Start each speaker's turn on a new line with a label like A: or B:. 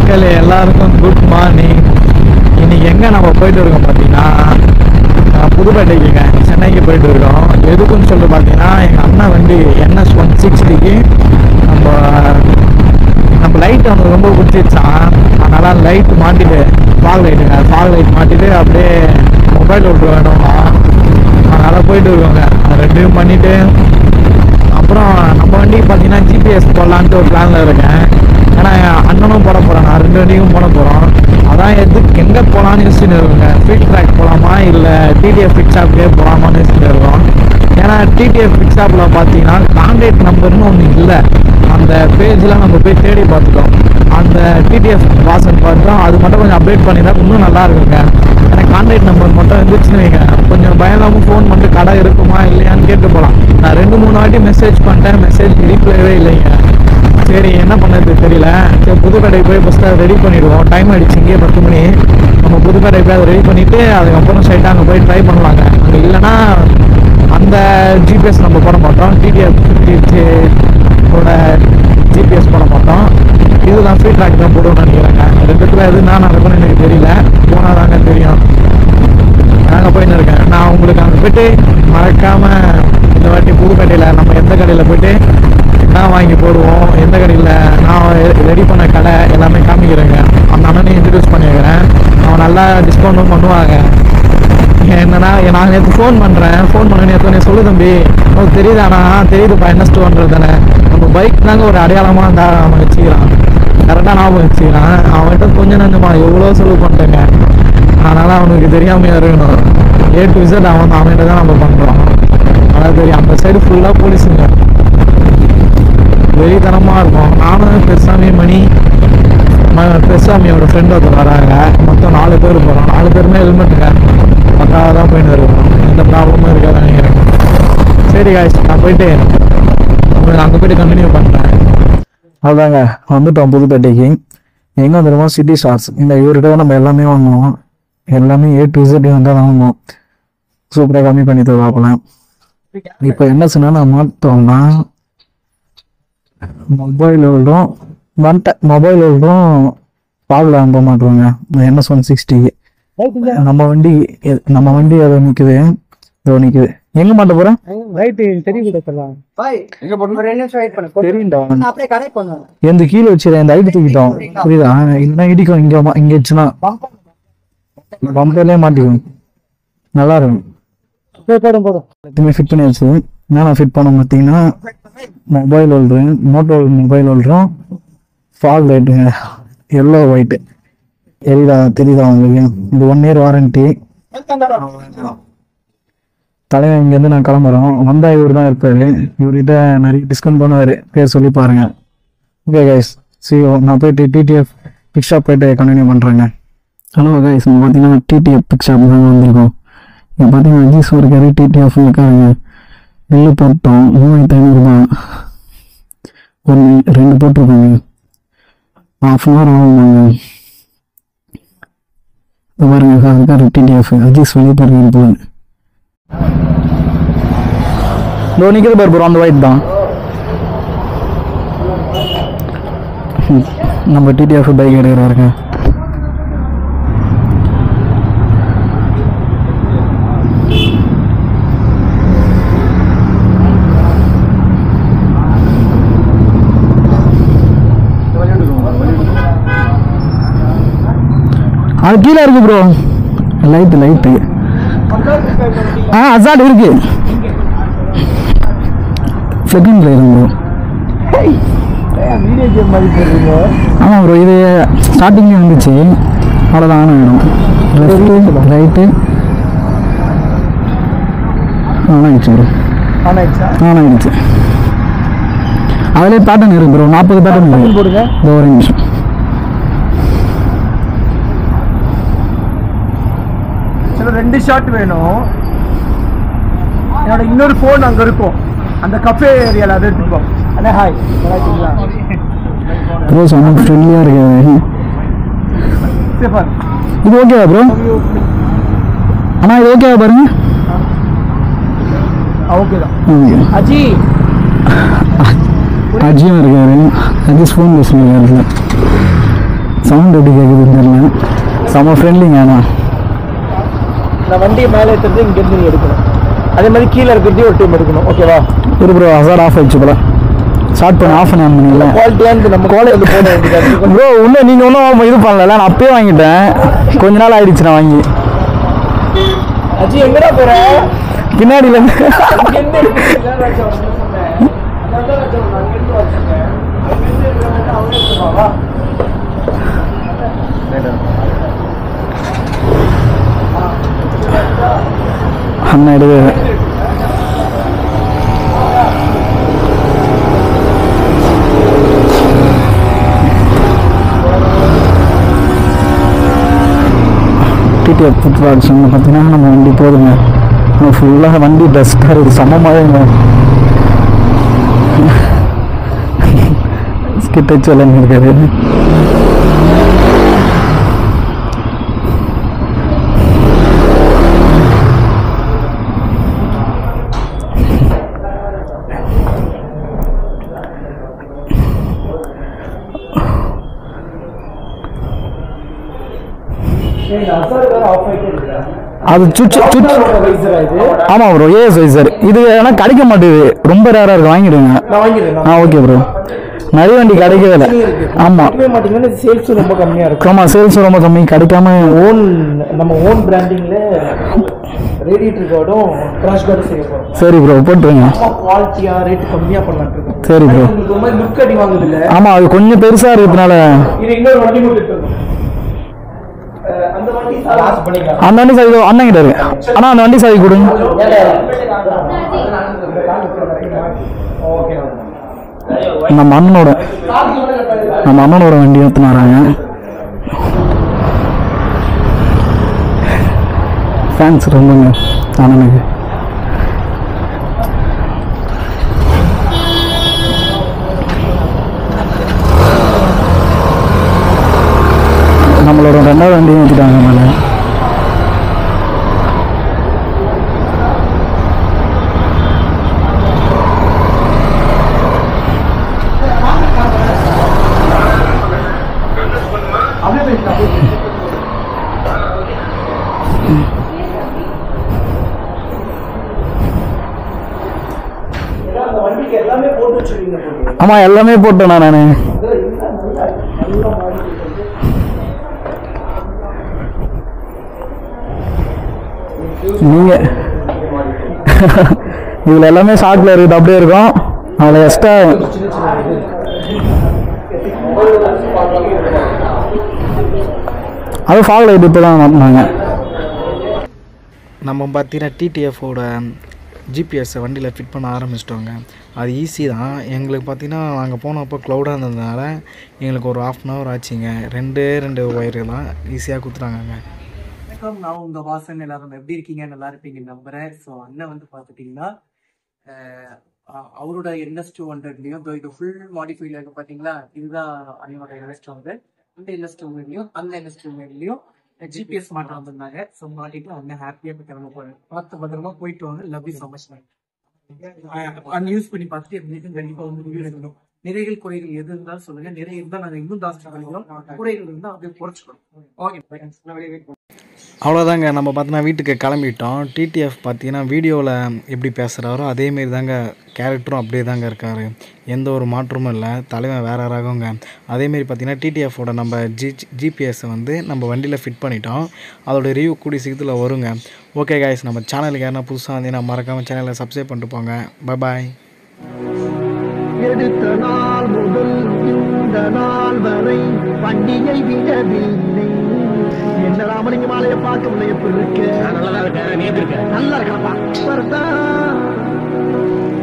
A: மக்களே எல்லாருக்கும் good morning இன்னைக்கு எங்கே நம்ம போயிட்டு இருக்கோம் பார்த்தீங்கன்னா நான் புதுப்பேட்டைக்குங்க சென்னைக்கு போயிட்டு இருக்கோம் எதுக்குன்னு சொல்லிட்டு பார்த்தீங்கன்னா எங்கள் அண்ணன் வண்டி என்எஸ் ஒன் சிக்ஸ்டிக்கு நம்ம நம்ம லைட் அவனுக்கு ரொம்ப பிடிச்சிருச்சான் அதனால லைட் மாட்டிட்டு ஃபாக் லைட்டுங்க ஃபாக் லைட் மாட்டிட்டு அப்படியே மொபைல் விட்டு வேணுமா அதனால போயிட்டு இருக்கோங்க அது ரெண்டையும் பண்ணிட்டு அப்புறம் நம்ம வண்டிக்கு பார்த்தீங்கன்னா ஜிபிஎஸ் போடலான்ட்டு ஒரு பிளானில் இருக்கேன் ஏன்னா என் அண்ணனும் போட போகிறான் நான் ரெண்டு வண்டிக்கும் போட போகிறோம் அதான் எதுக்கு எங்கே போகலான்னு யோசிச்சுட்டு இருக்கோங்க ஃபிட் ட்ராக் போகலாமா இல்லை டிடிஎஃப் ஃபிட் ஷாப்லேயே போகலாமான்னு யோசிச்சுட்டு இருக்கோம் ஏன்னா டிடிஎஃப் ஃபிட் ஷாப்பில் பார்த்தீங்கன்னா கான்டாக்ட் நம்பர்னு ஒன்று இல்லை அந்த பேஜில் நம்ம போய் தேடி பார்த்துட்டோம் அந்த டிடிஎஃப் வாசன் பார்த்தோம் அது மட்டும் கொஞ்சம் அப்டேட் பண்ணியிருந்தா இன்னும் நல்லா இருக்குங்க எனக்கு கான்டாக்ட் நம்பர் மட்டும் இருந்துச்சுன்னு வைங்க கொஞ்சம் பயந்தாமல் ஃபோன் பண்ணிட்டு கடை இருக்குமா இல்லையான்னு கேட்டு போகலாம் நான் ரெண்டு மூணு வாட்டி மெசேஜ் பண்ணிட்டேன் மெசேஜ் ரீப்ளைவே இல்லைங்க சரி என்ன பண்ணது தெரியல சரி புதுக்கடை போய் ஃபஸ்ட்டு ரெடி பண்ணிடுவோம் டைம் ஆயிடுச்சு இங்கேயே பத்து மணி நம்ம புதுக்கடை போய் அதை ரெடி பண்ணிவிட்டு அதுக்கப்புறம் சைட்டாக அங்கே போய் ட்ரை பண்ணலாங்க அங்கே இல்லைன்னா அந்த ஜிபிஎஸ் நம்ம போட மாட்டோம் டிடிஎஃப் ஓட ஜிபிஎஸ் போட மாட்டோம் இதுதான் ஃப்ரீ ட்ராக் தான் போடுவோம்னு நினைக்கிறேங்க ரெண்டுத்துல எது நான் நடக்கும்னு எனக்கு தெரியல போனால் தாங்க தெரியும் நாங்கள் போயின்னு இருக்கேன் நான் உங்களுக்கு அங்கே போயிட்டு மறக்காம இந்த வாட்டி புதுக்கடையில் நம்ம எந்த கடையில் போயிட்டு என்ன வாங்கி போடுவோம் எந்த கடையில் நான் ரெடி பண்ண கடை எல்லாமே காமிக்கிறேங்க அந்த அண்ணனையும் இன்ட்ரடியூஸ் பண்ணிக்கிறேன் அவன் நல்லா டிஸ்கவுண்ட்டும் பண்ணுவாங்க என்னன்னா நான் நேற்று ஃபோன் பண்ணுறேன் ஃபோன் பண்ண நேற்று சொல்லு தம்பி உனக்கு தெரியுதாண்ணா தெரியுதுப்பா என்ன ஸ்டோன்றது தானே நம்ம பைக் தாங்க ஒரு அடையாளமாக இருந்தா அவன் வச்சுக்கிறான் கரெக்டாக ஞாபகம் வச்சுக்கிறான் அவன்கிட்ட கொஞ்சம் நஞ்சமா எவ்வளோ செலவு பண்ணிட்டேங்க அதனால் அவனுக்கு தெரியாமையா இருக்கணும் ஏ டு விசட் அவன் அவன்கிட்ட தான் நம்ம பண்ணுறோம் அதான் தெரியும் அந்த சைடு ஃபுல்லாக போலீஸுங்க வெறித்தனமாக இருக்கும் நானும் பெருசாமி மணி ம- பெருசாமியோட ஃப்ரெண்ட் ஒருத்தர் வராங்க மொத்தம் நாலு பேர் போகிறோம் நாலு பேருமே ஹெல்மெட்டுங்க பக்காவாக தான் போயிட்டு இருக்கோம் எந்த ப்ராப்ளமும் இருக்காது நினைக்கிறேன் சரி காய்ஸ் நான் போயிட்டு உங்களுக்கு அங்கே போயிட்டு கண்டினியூ பண்ணுறேன் அதாங்க வந்துட்டோம் புதுப்பேட்டைக்கு எங்கே வந்துடுவோம் சிட்டி ஸ்டார்ஸ் இந்த இவர்கிட்ட தான் நம்ம எல்லாமே வாங்குவோம் எல்லாமே ஏ டு இசட் வந்து தான் வாங்குவோம் சூப்பராக கம்மி பண்ணி தருவாப்புல இப்போ என்ன சொன்னா நான் மாட்டோம்னா மொபைல் ஹோல்டும் வந்துட்டேன் மொபைல் ஹோல்டும் பாவில் அனுப்ப மாட்டோங்க என்எஸ் ஒன் சிக்ஸ்டிக்கு நம்ம வண்டி எ- நம்ம வண்டி அதை நிற்குது இதோ நிற்குது எங்கே மாட்ட போகிறேன்
B: ரைட்டு தெரியுது சொல்லலாம் பாய் எங்க போறோம் ரெண்டு நிமிஷம் வெயிட் பண்ணு
A: தெரியும்டா
B: நான் அப்படியே கனெக்ட் பண்ணுவேன்
A: எந்த கீழே வச்சிருக்கேன் இந்த ஐடி தூக்கிட்டோம் புரியுதா இல்லைன்னா இடிக்கும் இங்க மா- இங்க வச்சுனா பம்பர்லயே மாட்டிக்கும் நல்லா இருக்கும்
B: போதும் போதும்
A: எல்லாத்தையுமே ஃபிட் பண்ணி வச்சு என்னென்ன ஃபிட் பண்ண பார்த்தீங்கன்னா மொபைல் ஹோல்டரு மோட்டோ மொபைல் ஹோல்டரும் ஃபாக் லைட்டுங்க எல்லோ ஒயிட்டு தெரியுதா தெரியுதா உங்களுக்கு இது ஒன் இயர் வாரண்டி தலைவன் இங்கேருந்து நான் கிளம்புறோம் வந்தா இவர் தான் இருப்பாரு இவர்கிட்ட நிறைய டிஸ்கவுண்ட் பண்ணுவார் பேர் சொல்லி பாருங்க ஓகே கைஸ் சி நான் போயிட்டு டிடிஎஃப் பிக் ஷாப் போயிட்டு கண்டினியூ பண்ணுறேங்க ஹலோ கைஸ் இங்கே பார்த்தீங்கன்னா டிடிஎஃப் பிக் ஷாப் தான் வந்திருக்கோம் இங்கே பார்த்தீங்கன்னா ஜீஸ் ஒரு கறி டிடிஎஃப் இருக்காருங்க பில்லு போட்டோம் மூவாயிரத்தி ஐநூறுரூபா ஒன்று ரெண்டு போட்டிருக்கோங்க ஹாஃப் அன் ஹவர் ஆகுமாங்க இப்போ பாருங்க இருக்காரு டிடிஎஃப் அஜீஸ் வெளியே பாருங்க போல இதோ நிற்கிது பாரு ப்ரோ அந்த ஒயிட் தான் நம்ம டிடிஎஃப் பைக் எடுக்கிறாருங்க அது கீழே இருக்கு ப்ரோ லைட்டு லைட்டு ஆ அசாட் இருக்கு second ride bro
B: video game மாதிரி போடுறீங்க
A: ஆமாம் ப்ரோ இது ஸ்டார்டிங்லேயே வந்துச்சு அவ்வளோதான் ஆன் ஆகிடும் லெஃப்ட்டு ரைட்டு ஆன் ஆகிடுச்சு ப்ரோ
B: ஆனாச்சா
A: ஆன் ஆகிடுச்சு அதிலே பேட்டர்ன் இருக்கு ப்ரோ நாற்பது பேட்டர்ன் இருக்கு
B: போடுங்க
A: இந்த ஒரு நிமிஷம்
B: சில ரெண்டு ஷாட் வேணும் என்னோட இன்னொரு ஃபோன் அங்க இருக்கும் அந்த கஃபே ஏரியால அதை எடுத்துக்கோ அண்ணே ஹாய் நல்லா இருக்கீங்களா
A: ப்ரோ செம்ம ஃப்ரெண்ட்லியாக இருக்கு
B: சேஃபார்
A: இது ஓகேவா ப்ரோ அண்ணா இது ஓகேவா பாருங்க
B: ஓகே தான்
A: ஓகே
B: அஜி
A: அஜியும் இருக்காரு அஜிஸ் ஃபோன் பேசுகிறாரு சவுண்ட் எப்படி கேட்குதுன்னு தெரியல செம்ம ஃப்ரெண்ட்லிங்க ஆனால்
B: நான் வண்டியை மேலே எடுத்துறது இங்கேருந்து நீ எடுக்கணும் அதே மாதிரி கீழே இருக்கிறதையும் ஒரு டைம் எடுக்கணும் ஓகேவா
A: இரு ப்ரோ ஹசார் ஆஃப் ஆயிடுச்சு போல ஸ்டார்ட் பண்ணி ஆஃப் பண்ணி ஆன் பண்ணிடல
B: குவாலிட்டியானது நம்ம குவாலிட்டி போட வேண்டியது
A: ப்ரோ இன்னும் நீங்கள் ஒன்றும் இது பண்ணல நான் அப்பயே வாங்கிட்டேன் கொஞ்ச நாள் ஆயிடுச்சு நான் வாங்கி
B: அஜி எங்கடா போற
A: பின்னாடியில இருந்து
B: இங்கேருந்து எடுக்கிறேன் ராஜா வந்து சொன்னேன் அதான் ராஜா நான் அங்கேருந்து வச்சிருக்கேன் அங்கேருந்து எடுக்கிறேன் அவனே சொல்லுவாவா
A: அண்ணன் எடுத்து டிடிஎஃப் ஃபுட் ப்ராடக்ஷன் பார்த்தீங்கன்னா நம்ம வண்டி போதுங்க ஃபுல்லாக வண்டி டஸ்ட்டாக இருக்குது செம்ம மழைங்க ஸ்கிட் வச்சு விளையாண்டு இருக்காரு
B: ஏய் அசார் வேற ஆஃப் ஆயிட்டே இருக்கா
A: அது சுச்சு சுச்சு
B: வைசரா இது
A: ஆமாம் ப்ரோ ஏஎஸ் வைசர் இது ஆனால் கிடைக்க மாட்டேது ரொம்ப ரேராக இருக்கு வாங்கிடுங்க
B: நான் வாங்கிடுறேன்
A: ஆ ஓகே ப்ரோ நிறைய வண்டி கிடைக்கவே இல்லை ஆமாம்
B: கிடைக்கவே மாட்டீங்கன்னா சேல்ஸ் ரொம்ப கம்மியா இருக்கும்
A: ஆமாம் சேல்ஸ் ரொம்ப கம்மி கிடைக்காம
B: ஓன் நம்ம ஓன் பிராண்டிங்ல ரேடியேட்டர் கார்டும் கிராஷ் கார்டும் செய்ய போறோம்
A: சரி ப்ரோ போட்டுருங்க
B: ரொம்ப குவாலிட்டியா ரேட் கம்மியா பண்ணலாம்னு இருக்கோம்
A: சரி ப்ரோ
B: உங்களுக்கு ஒரு மாதிரி லுக் அடி வாங்குது இல்ல
A: ஆமாம் அது கொஞ்சம் பெருசாக இருக்கிறதுனால
B: இது இன்னொரு வண்டி மட்டும் இருக்கணும் அஹ் அந்த வண்டி லாஸ் பண்ணிக்கலாம்
A: அந்த வண்டி சாவி அண்ணன் கிட்ட இருக்கு ஆனால் அந்த வண்டி சாவி கொடுங்க
B: ஓகே
A: நம்ம அண்ணனோட நம்ம அண்ணனோட வண்டி எடுத்துன்னு வராங்க ஃபேன்ஸ் ரொம்பங்க அண்ணனுக்கு நம்மளோட ரெண்டாவது வண்டியும் வச்சுட்டாங்க மேலே
B: அப்படியே பேசலாம் அந்த வண்டிக்கு எல்லாமே போட்டு வச்சிருக்கீங்க போட்டு
A: ஆமாம் எல்லாமே போட்டேண்ணா நான் நீங்கள் இதில் எல்லாமே ஷார்ட்டில் இருக்குது அப்படியே இருக்கும் அதில் எக்ஸ்ட்ரா அது ஃபாக் லைட் இப்போ தான் மாட்டினாங்க நம்ம பார்த்தீங்கன்னா டிடிஎஃபோட ஜிபிஎஸ்ஸை வண்டியில் ஃபிட் பண்ண ஆரம்பிச்சிட்டோங்க அது ஈஸி தான் எங்களுக்கு பார்த்தீங்கன்னா நாங்கள் போனப்போ க்ளௌடாக இருந்ததுனால எங்களுக்கு ஒரு ஆஃப் அன் ஹவர் ஆச்சுங்க ரெண்டே ரெண்டு ஒயரு தான் ஈஸியாக கொடுத்துட்டாங்கங்க
C: வணக்கம் நான் உங்க வாசன் எல்லாரும் எப்படி இருக்கீங்க நல்லா இருப்பீங்க நம்புறேன் ஸோ அண்ணன் வந்து பார்த்துட்டீங்கன்னா அஹ், அ- அவரோட என்எஸ் டூ ஹண்ட்ரட்லையும் இது ஃபுல் மாடிஃபைல இருக்கு பார்த்தீங்களா இதுதான் அண்ணனோட என்எஸ் டூ ஹண்ட்ரட் இந்த என்எஸ் டூ ஹண்ட்ரட்லையும் அந்த என்எஸ் டூ ஹண்ட்ரட்லையும் ஜிபிஎஸ் மாட்ட வந்திருந்தாங்க ஸோ மாட்டிட்டு அண்ணன் ஹாப்பியாக கிளம்ப போறேன் பார்த்து பத்திரமா போயிட்டு வாங்க love you so much and use பண்ணி பார்த்துட்டு எப்படி கண்டிப்பாக வந்து ரிவ்யூ எடுக்கணும் நிறைகள் குறைகள் எது இருந்தாலும் சொல்லுங்க நிறைய இருந்தால் நாங்கள் இன்னும் ஜாஸ்தி பண்ணிக்கிறோம் குறைகள் இருந்தால் அப்படியே குறைச்சிக்கிறோம் ஓகே நான் வெளியே wait
A: அவ்வளோதாங்க நம்ம பார்த்தோன்னா வீட்டுக்கு கிளம்பிட்டோம் டிடிஎஃப் பார்த்தீங்கன்னா வீடியோவில் எப்படி பேசுகிறாரோ அதேமாரி தாங்க கேரக்டரும் அப்படியே தாங்க இருக்கார் எந்த ஒரு மாற்றமும் இல்லை தலைவன் வேற ரகங்க அதேமாரி பார்த்தீங்கன்னா டிடிஎஃபோட நம்ம ஜி ஜிபிஎஸ்ஸை வந்து நம்ம வண்டியில் ஃபிட் பண்ணிட்டோம் அதோட ரிவ்யூ கூடி சீக்கிரத்தில் வருங்க ஓகே காய்ஸ் நம்ம சேனலுக்கு யாருன்னா புதுசாக வந்தீங்கன்னா மறக்காமல் சேனலை சப்ஸ்கிரைப் பண்ணிட்டு போங்க பை பாய்
D: எடுத்த நாள் முதல் இந்த நாள் வரை வண்டியை விடவில்லை என்ன ராமலிங்க மாலையை பார்க்கவில்லை எப்படி இருக்க நல்லா இருக்க நல்லா இருக்கப்பா